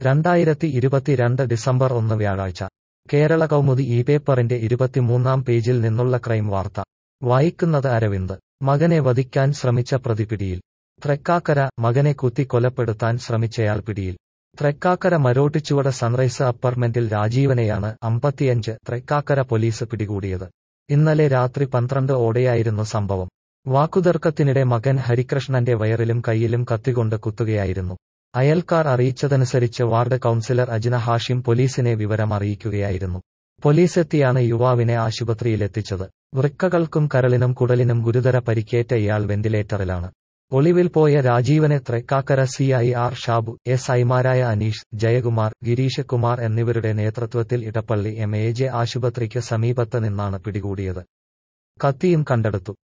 രണ്ടായിരത്തി ഇരുപത്തിരണ്ട് ഡിസംബർ ഒന്ന് വ്യാഴാഴ്ച കേരള കൗമുദി ഈ പേപ്പറിന്റെ ഇരുപത്തിമൂന്നാം പേജിൽ നിന്നുള്ള ക്രൈം വാർത്ത വായിക്കുന്നത് അരവിന്ദ് മകനെ വധിക്കാൻ ശ്രമിച്ച പ്രതി പിടിയിൽ തൃക്കാക്കര മകനെ കുത്തി കൊലപ്പെടുത്താൻ ശ്രമിച്ചയാൾ പിടിയിൽ തൃക്കാക്കര മരോട്ടിച്ചുവട സൺറൈസ് അപ്പാർട്ട്മെന്റിൽ രാജീവനെയാണ് അമ്പത്തിയഞ്ച് തൃക്കാക്കര പോലീസ് പിടികൂടിയത് ഇന്നലെ രാത്രി പന്ത്രണ്ട് ഓടെയായിരുന്നു സംഭവം വാക്കുതർക്കത്തിനിടെ മകൻ ഹരികൃഷ്ണന്റെ വയറിലും കൈയിലും കത്തികൊണ്ട് കുത്തുകയായിരുന്നു അയൽക്കാർ അറിയിച്ചതനുസരിച്ച് വാർഡ് കൌൺസിലർ അജ്ന ഹാഷിം പോലീസിനെ വിവരം അറിയിക്കുകയായിരുന്നു പോലീസെത്തിയാണ് യുവാവിനെ ആശുപത്രിയിലെത്തിച്ചത് വൃക്കകൾക്കും കരളിനും കുടലിനും ഗുരുതര പരിക്കേറ്റ ഇയാൾ വെന്റിലേറ്ററിലാണ് ഒളിവിൽ പോയ രാജീവനെ Thrikkakara C I R Shabu S ഐമാരായ അനീഷ് ജയകുമാർ ഗിരീഷ് കുമാർ എന്നിവരുടെ നേതൃത്വത്തിൽ ഇടപ്പള്ളി എം എ ജെ ആശുപത്രിക്ക് സമീപത്ത് നിന്നാണ് പിടികൂടിയത് കത്തിയും കണ്ടെടുത്തു